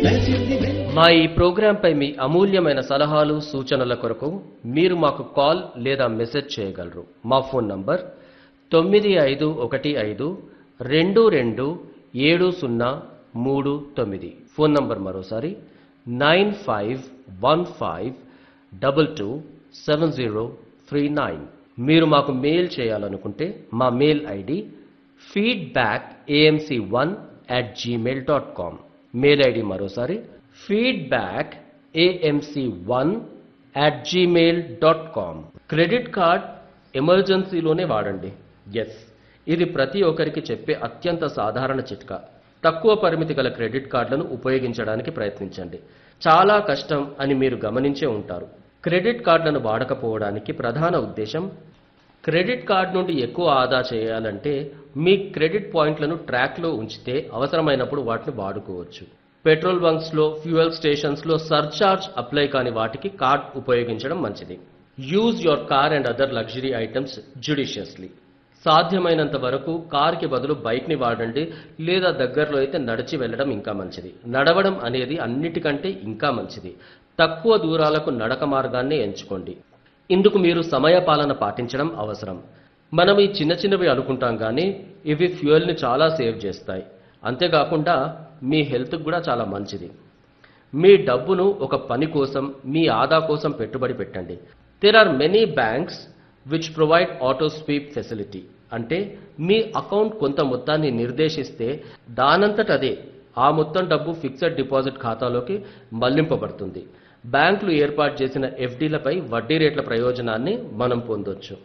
మెరిసింది వెన్నెల మా ఈ ప్రోగ్రాంపై మీ అమూల్యమైన సలహాలు సూచనల కొరకు మీరు మాకు కాల్ లేదా మెసేజ్ చేయగలరు మా ఫోన్ నంబర్ తొమ్మిది ఐదు ఒకటి ఐదు రెండు రెండు ఏడు సున్నా మూడు తొమ్మిది ఫోన్ నంబర్ మరోసారి nine five one five double two seven zero three nine మీరు మాకు మెయిల్ చేయాలనుకుంటే మా mail ID feedback AMC one at Gmail dot com mail ID మరోసారి feedback AMC one at Gmail dot com credit card ఎమర్జెన్సీలోనే వాడండి yes ఇది ప్రతి ఒక్కరికి చెప్పే అత్యంత సాధారణ చిట్కా తక్కువ పరిమితి గల క్రెడిట్ కార్డులను ఉపయోగించడానికి ప్రయత్నించండి చాలా కష్టం అని మీరు గమనించే ఉంటారు క్రెడిట్ కార్డులను వాడకపోవడానికి ప్రధాన ఉద్దేశం క్రెడిట్ కార్డ్ నుండి ఎక్కువ ఆదా చేయాలంటే మీ క్రెడిట్ పాయింట్లను ట్రాక్లో ఉంచితే అవసరమైనప్పుడు వాటిని వాడుకోవచ్చు పెట్రోల్ బంక్స్లో ఫ్యూయల్ స్టేషన్స్లో సర్చార్జ్ అప్లై కాని వాటికి కార్డ్ ఉపయోగించడం మంచిది use your car and other luxury items judiciously సాధ్యమైనంత వరకు కార్కి బదులు బైక్ని వాడండి లేదా దగ్గరలో అయితే నడిచి వెళ్ళడం ఇంకా మంచిది నడవడం అనేది అన్నిటికంటే ఇంకా మంచిది తక్కువ దూరాలకు నడక మార్గాన్ని ఎంచుకోండి ఇందుకు మీరు సమయపాలన పాటించడం అవసరం మనం ఈ చిన్న చిన్నవి అనుకుంటాం కానీ ఇవి ఫ్యూయల్ని చాలా సేవ్ చేస్తాయి అంతేకాకుండా మీ హెల్త్కి కూడా చాలా మంచిది మీ డబ్బును ఒక పని కోసం మీ ఆదా కోసం పెట్టుబడి పెట్టండి there are many banks which provide auto sweep facility అంటే మీ అకౌంట్ కొంత మొత్తాన్ని నిర్దేశిస్తే దానంతట అదే ఆ మొత్తం డబ్బు ఫిక్స్డ్ డిపాజిట్ ఖాతాలోకి మళ్లింపబడుతుంది బ్యాంకులు ఏర్పాటు చేసిన ఎఫ్డీలపై వడ్డీ రేట్ల ప్రయోజనాన్ని మనం పొందొచ్చు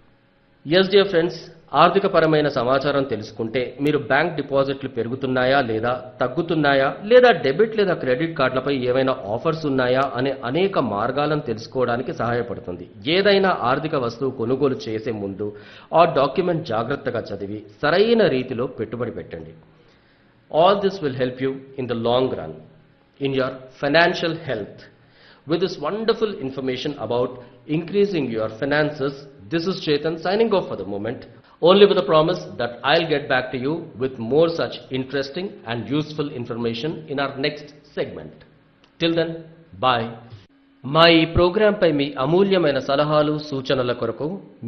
ఎస్ డియర్ ఫ్రెండ్స్ ఆర్థికపరమైన సమాచారం తెలుసుకుంటే మీరు బ్యాంక్ డిపాజిట్లు పెరుగుతున్నాయా లేదా తగ్గుతున్నాయా లేదా డెబిట్ లేదా క్రెడిట్ కార్డులపై ఏవైనా ఆఫర్స్ ఉన్నాయా అనే అనేక మార్గాలను తెలుసుకోవడానికి సహాయపడుతుంది ఏదైనా ఆర్థిక వస్తువు కొనుగోలు చేసే ముందు ఆ డాక్యుమెంట్ జాగ్రత్తగా చదివి సరైన రీతిలో పెట్టుబడి పెట్టండి all this will help you in the long run in your financial health. With this wonderful information about increasing your finances, this is Chetan signing off for the moment, only with a promise that I'll get back to you with more such interesting and useful information in our next segment. Till then, bye. మా ఈ ప్రోగ్రాంపై మీ అమూల్యమైన సలహాలు సూచనల కొరకు